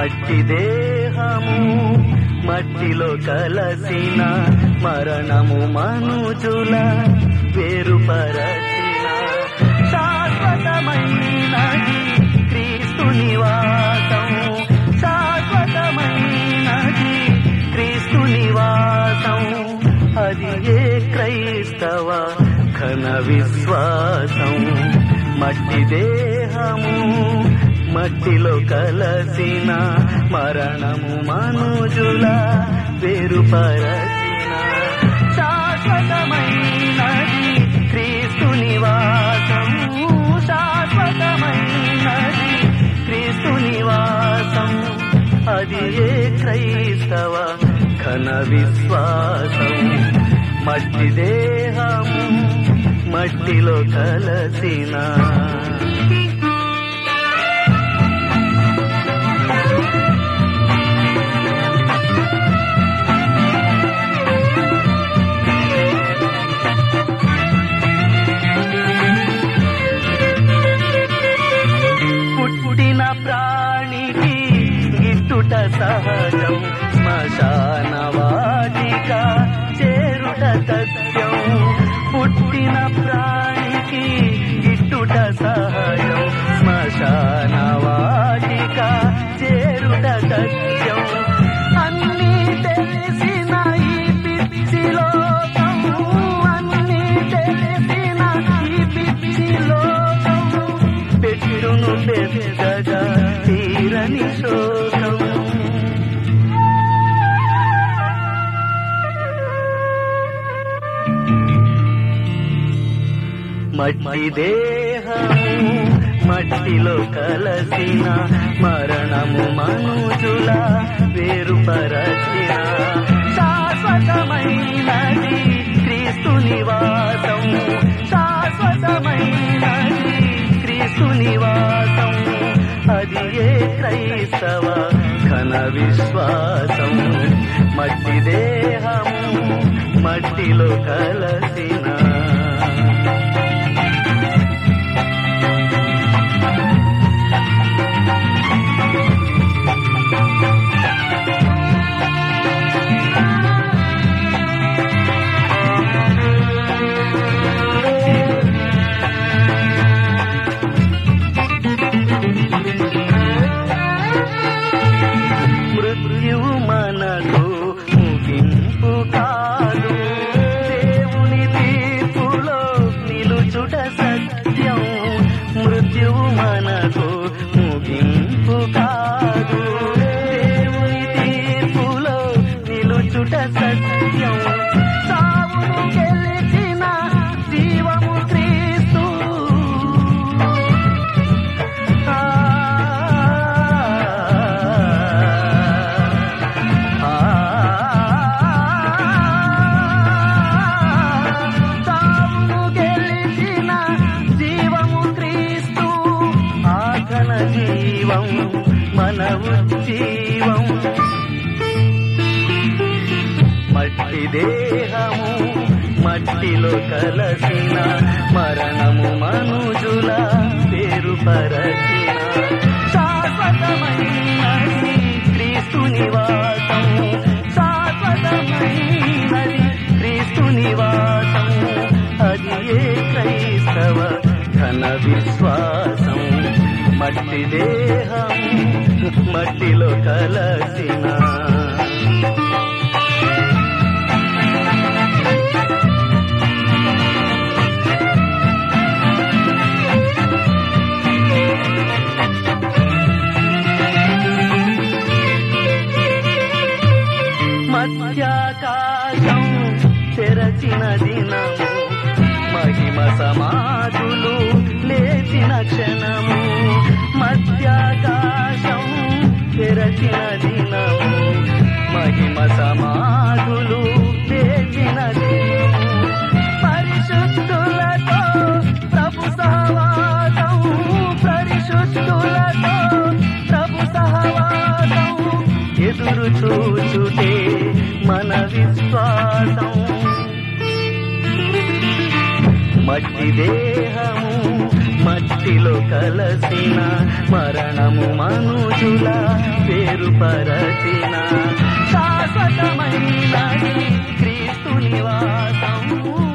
మట్టి దేహము మట్టిలో కలసిన మరణము మనుజుల వేరుపరచిన శాశ్వతమైనది క్రీస్తు నివాసం శాశ్వతమైనది క్రీస్తు నివాసం అది ఏ క్రైస్తవ ఘన విశ్వాసం మట్టి దేహము మట్టిలో కలసిన మరణము మనుజుల వేరుపరచిన శాశ్వతమైనది క్రీస్తు నివాసం శాశ్వతమైనది క్రీస్తు నివాసం అది ఏ క్రైస్తవ ఘన విశ్వాసం మట్టి దేహము మట్టిలో కలసిన పుట్టిన ప్రాణికి గిట్టుట సహజం శ్మశాన వాటిక చేరుట సత్యం పుట్టిన ప్రాణికి గిట్టుట సహజం శ్మశాన వాటిక చేరుట సత్యం అన్నీ తెలిసిన ఈ పిచ్చి లోకం అన్నీ తెలిసిన ఈ పిచ్చి లోకం పెట్టును పెద్దగా తీరని శోకం మట్టి దేహము మట్టిలో కలసిన మరణము మనుజుల వేరుపరచిన శాశ్వతమైనది క్రీస్తు నివాసం శాశ్వతమైనది క్రీస్తు నివాసం అది ఏ క్రైస్తవ ఘన విశ్వాసం మట్టి దేహము మట్టిలో కలసిన మృత్యువు మనకు ముగింపు కాదు దేవుని తీర్పులో నిలుచుట సత్యం మృత్యువు మనకు ముగింపు కాదు దేవుని తీర్పులో నిలుచుట సత్యం సావును గెలిచిన జీవము క్రీస్తు ఆ తాము గెలిచిన జీవము క్రీస్తు ఆకన జీవం మన ఉజ్జీవం మట్టి దేహము మట్టిలో కలసిన మరణము మనుజుల పేరుపరచిన శాశ్వతమైనది క్రీస్తు నివాసం శాశ్వతమైనది క్రీస్తు నివాసం అది ఏ క్రైస్తవ ఘన విశ్వాసం మట్టి దేహం మట్టిలో కలసిన మధ్యాకాశం తెరచిన దినము మహిమ సమాధులు లేచిన క్షణము మధ్యాకాశం తెరచిన దినము మహిమ సమాధులు లేచిన దినము పరిశుద్ధులతో ప్రభు సహవాసం పరిశుద్ధులతో ప్రభు సహవాసం ఎదురు చూచుటే మన విశ్వాసం మట్టి దేహము మట్టిలో కలసిన మరణము మనుషుల వేరుపరచిన శాశ్వతమైనది క్రీస్తు నివాసం